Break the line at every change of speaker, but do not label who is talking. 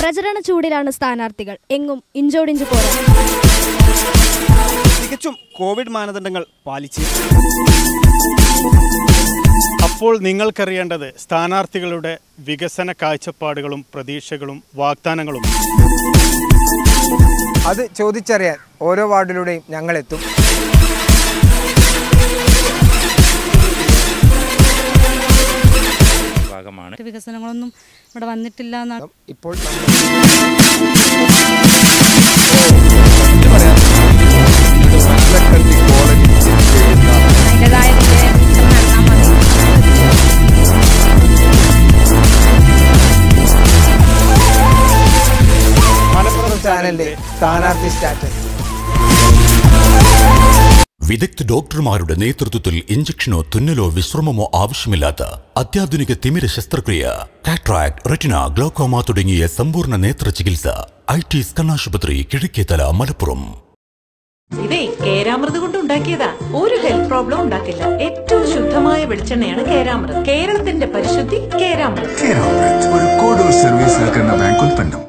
പ്രചരണ ചൂടിലാണ് സ്ഥാനാർത്ഥികൾ എങ്ങും ഇഞ്ചോടിഞ്ച് പോരാട്ടം
തികച്ചും കോവിഡ് മാനദണ്ഡങ്ങൾ പാലിച്ച് അപ്പോൾ നിങ്ങൾക്കറിയേണ്ടത് സ്ഥാനാർത്ഥികളുടെ വികസന കാഴ്ചപ്പാടുകളും പ്രതീക്ഷകളും വാഗ്ദാനങ്ങളും
അത് ചോദിച്ചറിയാൻ ഓരോ വാർഡിലൂടെയും ഞങ്ങളെത്തും
ഭാഗമാണ്
മറ്റ് വികസനങ്ങളൊന്നും ഇവിടെ വന്നിട്ടില്ല എന്നാണ്
ഇപ്പോൾ നമ്മൾ
അതിൻ്റെതായ നടന്നാൽ മതി
മലപ്പുറം
ചാനലിന്റെ സ്ഥാനാർത്ഥി സ്റ്റാറ്റസ്
വിദഗ്ധ ഡോക്ടർമാരുടെ നേതൃത്വത്തിൽ ഇഞ്ചക്ഷനോ തുന്നലോ വിശ്രമമോ ആവശ്യമില്ലാത്ത അത്യാധുനിക തിമിര ശസ്ത്രക്രിയ കാട്രാക്ട് റെറ്റിന ഗ്ലോക്കോമ തുടങ്ങിയ സമ്പൂർണ്ണ നേത്ര ചികിത്സ ഐ ടി കണ്ണാശുപത്രി കിഴക്കേതല മലപ്പുറം
ഇതേ കേരാമൃത് കൊണ്ട് ഉണ്ടാക്കിയതാ ഒരു ഹെൽത്ത് പ്രോബ്ലം ഉണ്ടാക്കില്ല ഏറ്റവും ശുദ്ധമായ വെളിച്ചെണ്ണയാണ് കേരാമൃത് കേരളത്തിന്റെ പരിശുദ്ധി കേരാമൃത്
കേരാമൃത് ഒരു കോഡൂർ സർവീസ് സഹകരണ ബാങ്ക് ഉൽപ്പന്നം